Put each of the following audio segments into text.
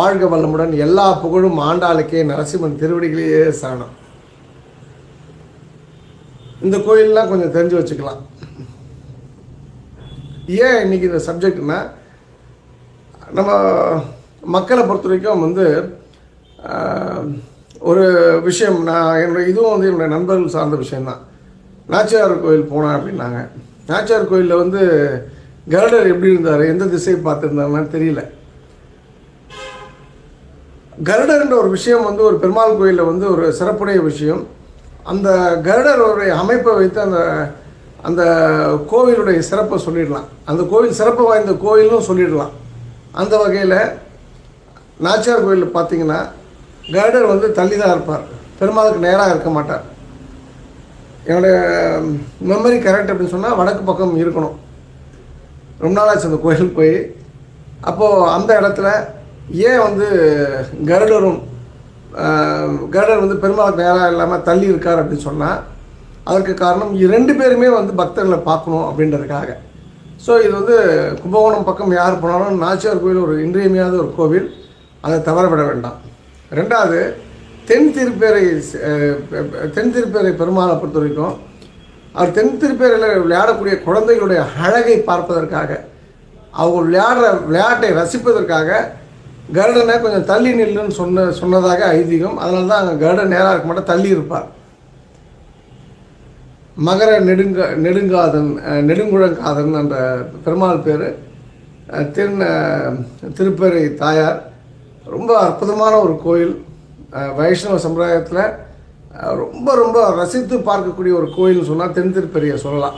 வாழ்க வளமுடன் எல்லா புகழும் ஆண்டாளுக்கே நரசிம்மன் திருவடிகளையே சரணம் இந்த கோயிலெலாம் கொஞ்சம் தெரிஞ்சு வச்சுக்கலாம் ஏன் இன்னைக்கு இந்த சப்ஜெக்ட்னா நம்ம மக்களை பொறுத்த வரைக்கும் வந்து ஆஹ், ஒரு விஷயம் நான் என்னுடைய இதுவும் வந்து என்னுடைய நண்பர்கள் சார்ந்த விஷயம்தான் நாச்சியார் கோயில் போனேன் அப்படின்னாங்க நாச்சியார் கோயிலில் வந்து கருடர் எப்படி இருந்தார் எந்த திசையை பார்த்துருந்தாருன்னு தெரியல கருடர்ன்ற ஒரு விஷயம் வந்து ஒரு பெருமாள் கோயிலில் வந்து ஒரு சிறப்புடைய விஷயம் அந்த கருடருடைய அமைப்பை வைத்து அந்த அந்த கோவிலுடைய சிறப்பை சொல்லிடலாம் அந்த கோவில் சிறப்பு வாய்ந்த கோயில்னு சொல்லிடலாம் அந்த வகையில் நாச்சியார் கோயிலில் பார்த்தீங்கன்னா கருடர் வந்து தள்ளி தான் இருப்பார் பெருமாளுக்கு நேராக இருக்க மாட்டார் என்னுடைய மெமரி கரெக்ட் அப்படின்னு சொன்னால் வடக்கு பக்கம் இருக்கணும் ரொம்ப நாளாச்சு அந்த கோயிலுக்கு போய் அப்போது அந்த இடத்துல ஏன் வந்து கருடரும் ஆஹ், கருடர் வந்து பெருமாளுக்கு நேராக இல்லாமல் தள்ளி இருக்கார் அப்படின்னு சொன்னால் அதற்கு காரணம் இ- ரெண்டு பேருமே வந்து பக்தர்களை பார்க்கணும் அப்படின்றதுக்காக ஸோ இது வந்து கும்பகோணம் பக்கம் யார் போனாலும் நாச்சியார் கோயில் ஒரு இன்றியமையாத ஒரு கோவில் அதை தவற விட வேண்டாம் ரெண்டாவது தென் திருப்பேரை அஹ், தென் திருப்பேரை பெருமாளை பொறுத்த வரைக்கும் அவர் தென் திருப்பேரையில் விளையாடக்கூடிய குழந்தைகளுடைய அழகை பார்ப்பதற்காக அவங்க விளையாடுற விளையாட்டை ரசிப்பதற்காக கருடனை கொஞ்சம் தள்ளி நில்லுன்னு சொன்ன சொன்னதாக ஐதீகம் அதனால தான் அங்கே கருடன் நேராக இருக்க மாட்டேன் தள்ளி இருப்பார் மகர நெடுங்க நெடுங்காதன் அஹ், நெடுங்குழங்காதன் என்ற பெருமாள் பேர் திரு திருப்பேரை தாயார் ரொம்ப அற்புதமான ஒரு கோயில் அஹ், வைஷ்ணவ சம்பிரதாயத்தில் அஹ், ரொம்ப ரொம்ப ரசித்து பார்க்கக்கூடிய ஒரு கோயில்னு சொன்னால் தென் திருப்பெரியை சொல்லலாம்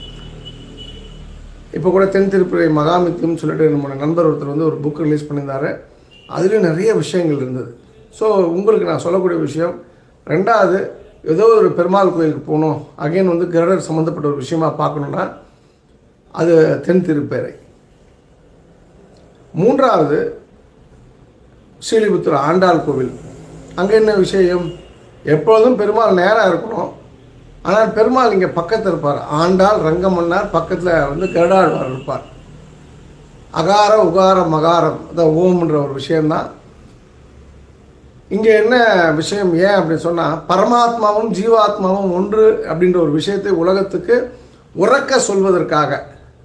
இப்போ கூட தென் திருப்பதி மகாமித்தியம் சொல்லிட்டு நம்மளோட நண்பர் ஒருத்தர் வந்து ஒரு புக் ரிலீஸ் பண்ணியிருந்தாரு அதுலேயும் நிறைய விஷயங்கள் இருந்தது ஸோ உங்களுக்கு நான் சொல்லக்கூடிய விஷயம் ரெண்டாவது ஏதோ ஒரு பெருமாள் கோயிலுக்கு போகணும் அகைன் வந்து கருடர் சம்மந்தப்பட்ட ஒரு விஷயமா பார்க்கணுன்னா அது தென் திருப்பேரை மூன்றாவது ஸ்ரீலிபுத்தூர் ஆண்டாள் கோவில் அங்கே என்ன விஷயம் எப்பொழுதும் பெருமாள் நேராக இருக்கணும் ஆனால் பெருமாள் இங்கே பக்கத்தில் இருப்பார் ஆண்டாள் ரங்கமன்னார் பக்கத்தில் வந்து கருடாழ்வார் இருப்பார் அகார உகார மகாரம் அதான் ஓம்ன்ற ஒரு விஷயம்தான் இங்கே என்ன விஷயம் ஏன் அப்படின்னு சொன்னால் பரமாத்மாவும் ஜீவாத்மாவும் ஒன்று அப்படின்ற ஒரு விஷயத்தை உலகத்துக்கு உறக்க சொல்வதற்காக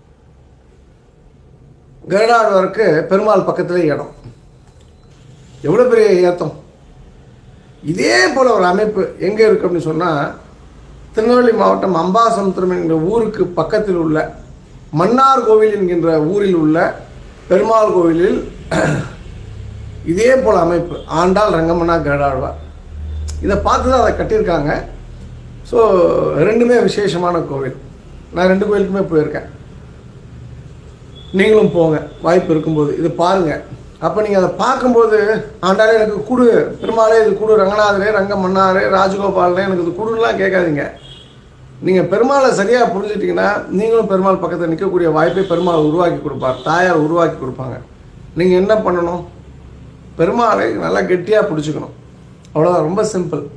கருடாழ்வாருக்கு பெருமாள் பக்கத்திலே இடம் எவ்வளோ பெரிய ஏத்தம் இதே போல் ஒரு அமைப்பு எங்கே இருக்கு அப்படின்னு சொன்னால் திருநெல்வேலி மாவட்டம் அம்பாசமுத்திரம் என்கிற ஊருக்கு பக்கத்தில் உள்ள மன்னார் கோவில் என்கின்ற ஊரில் உள்ள பெருமாள் கோவிலில் இதே போல் அமைப்பு ஆண்டாள் ரங்கமன்னா கருடாழ்வார் இதை பார்த்து தான் அதை கட்டியிருக்காங்க ஸோ ரெண்டுமே விசேஷமான கோவில் நான் ரெண்டு கோயிலுக்குமே போயிருக்கேன் நீங்களும் போங்க வாய்ப்பு இருக்கும்போது இது பாருங்கள் அப்போ நீங்கள் அதை பார்க்கும்போது ஆண்டாலே எனக்கு குடு பெருமாளே இது குடு ரங்கநாதரே ரங்க மன்னாரே ராஜகோபாலனே எனக்கு இது குடுலாம் கேட்காதீங்க நீங்கள் பெருமாளை சரியாக புரிஞ்சுட்டிங்கன்னா நீங்களும் பெருமாள் பக்கத்தில் நிற்கக்கூடிய வாய்ப்பை பெருமாள் உருவாக்கி கொடுப்பார் தாயார் உருவாக்கி கொடுப்பாங்க நீங்கள் என்ன பண்ணணும் பெருமாளை நல்லா கெட்டியாக பிடிச்சிக்கணும் அவ்வளோதான் ரொம்ப சிம்பிள்